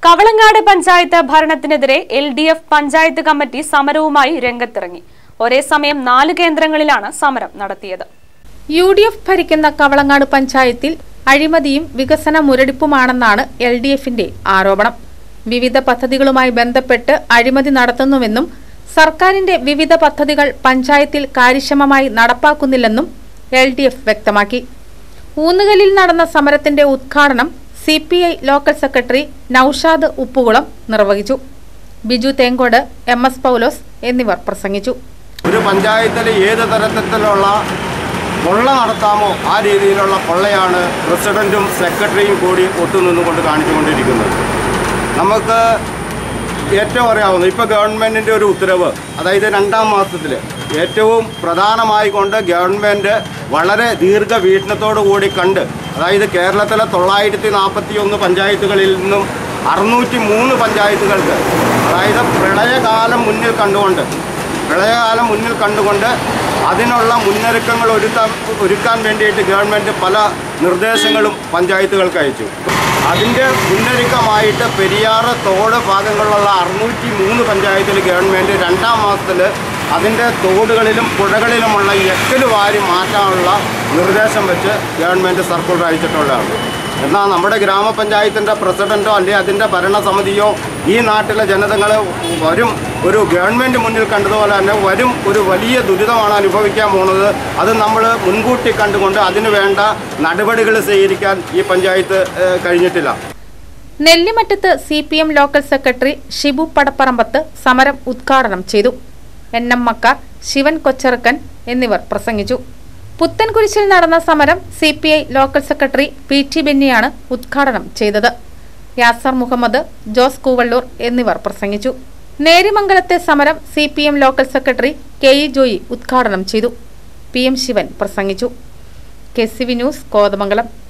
കവളങ്ങാട് പഞ്ചായത്ത് ഭരണത്തിനെതിരെ L D F panchayat committee സമരവുമായി രംഗത്തിറങ്ങി ഒരേ സമയം നാല് കേന്ദ്രങ്ങളിലാണ് സമരം നടത്തിയത് യു ഡി എഫ് ഭരിക്കുന്ന കവളങ്ങാട് പഞ്ചായത്തിൽ അഴിമതിയും വികസന മുരടിപ്പുമാണെന്നാണ് എൽ ഡി എഫിന്റെ ആരോപണം വിവിധ പദ്ധതികളുമായി ബന്ധപ്പെട്ട് അഴിമതി നടത്തുന്നുവെന്നും സർക്കാരിന്റെ വിവിധ പദ്ധതികൾ പഞ്ചായത്തിൽ കാര്യക്ഷമമായി നടപ്പാക്കുന്നില്ലെന്നും എൽ ഡി എഫ് വ്യക്തമാക്കി ഊന്നുകല്ലിൽ നടന്ന സമരത്തിന്റെ ഉദ്ഘാടനം C P I local secretary Noushad Uppukulam നിർവഹിച്ചു ബിജു തേങ്കോട് എം എസ് പൗലോസ് എന്നിവർ പ്രസംഗിച്ചു ഒരു പഞ്ചായത്തിൽ ഏത് തരത്തിലുള്ള കൊള്ള നടത്താമോ ആ രീതിയിലുള്ള കൊള്ളയാണ് പ്രസിഡന്റും സെക്രട്ടറിയും കൂടി ഒത്തുനിന്നുകൊണ്ട് കാണിച്ചുകൊണ്ടിരിക്കുന്നത് നമുക്ക് ഏറ്റവും അറിയാവുന്ന ഇപ്പോൾ ഗവൺമെൻറ്റിൻ്റെ ഒരു ഉത്തരവ് അതായത് രണ്ടാം മാസത്തിൽ ഏറ്റവും പ്രധാനമായി കൊണ്ട് ഗവൺമെൻറ് വളരെ ദീർഘവീക്ഷണത്തോടു കൂടി കണ്ട് അതായത് കേരളത്തിലെ തൊള്ളായിരത്തി നാൽപ്പത്തി ഒന്ന് പഞ്ചായത്തുകളിൽ നിന്നും അറുന്നൂറ്റി മൂന്ന് പഞ്ചായത്തുകൾക്ക് അതായത് പ്രളയകാലം മുന്നിൽ കണ്ടുകൊണ്ട് പ്രളയകാലം മുന്നിൽ കണ്ടുകൊണ്ട് അതിനുള്ള മുന്നൊരുക്കങ്ങൾ ഒരുക്കാൻ ഒരുക്കാൻ വേണ്ടിയിട്ട് ഗവൺമെൻറ് പല നിർദ്ദേശങ്ങളും പഞ്ചായത്തുകൾക്ക് അയച്ചു അതിൻ്റെ മുന്നൊരുക്കമായിട്ട് പെരിയാറ് തോട് ഭാഗങ്ങളിലുള്ള അറുന്നൂറ്റി മൂന്ന് പഞ്ചായത്തിൽ ഗവൺമെൻറ് രണ്ടാം മാസത്തിൽ അതിൻ്റെ തോടുകളിലും പുഴകളിലുമുള്ള എക്കല് വാരി മാറ്റാനുള്ള നിർദ്ദേശം വെച്ച് ഗവൺമെൻറ് സർക്കുലർ അയച്ചിട്ടുള്ളതാണ് എന്നാൽ നമ്മുടെ ഗ്രാമപഞ്ചായത്തിൻ്റെ പ്രസിഡൻറ്റോ അല്ലെങ്കിൽ അതിൻ്റെ ഭരണസമിതിയോ ഈ നാട്ടിലെ ജനതകൾ വരും ഒരു ഗവൺമെൻറ് മുന്നിൽ കണ്ടതുപോലെ തന്നെ വരും ഒരു വലിയ ദുരിതമാണ് അനുഭവിക്കാൻ പോകുന്നത് അത് നമ്മൾ മുൻകൂട്ടി കണ്ടുകൊണ്ട് അതിന് വേണ്ട നടപടികൾ സ്വീകരിക്കാൻ ഈ പഞ്ചായത്ത് ഏഹ്, കഴിഞ്ഞിട്ടില്ല നെല്ലിമറ്റത്ത് C P M local secretary Shibu Padapparambath സമരം ഉദ്ഘാടനം ചെയ്തു എൻ എം മക്കാർ ശിവൻ കൊച്ചറക്കൻ എന്നിവർ പ്രസംഗിച്ചു പുത്തൻകുരിശിൽ നടന്ന സമരം C P I local secretary P T ബെന്നിയാണ് ഉദ്ഘാടനം ചെയ്തത് യാസർ മുഹമ്മദ് ജോസ് കൂവള്ളൂർ എന്നിവർ പ്രസംഗിച്ചു നേരിമംഗലത്തെ സമരം C P M local secretary K E Joy ഉദ്ഘാടനം ചെയ്തു പി എം ശിവൻ പ്രസംഗിച്ചു K C V news Kothamangalam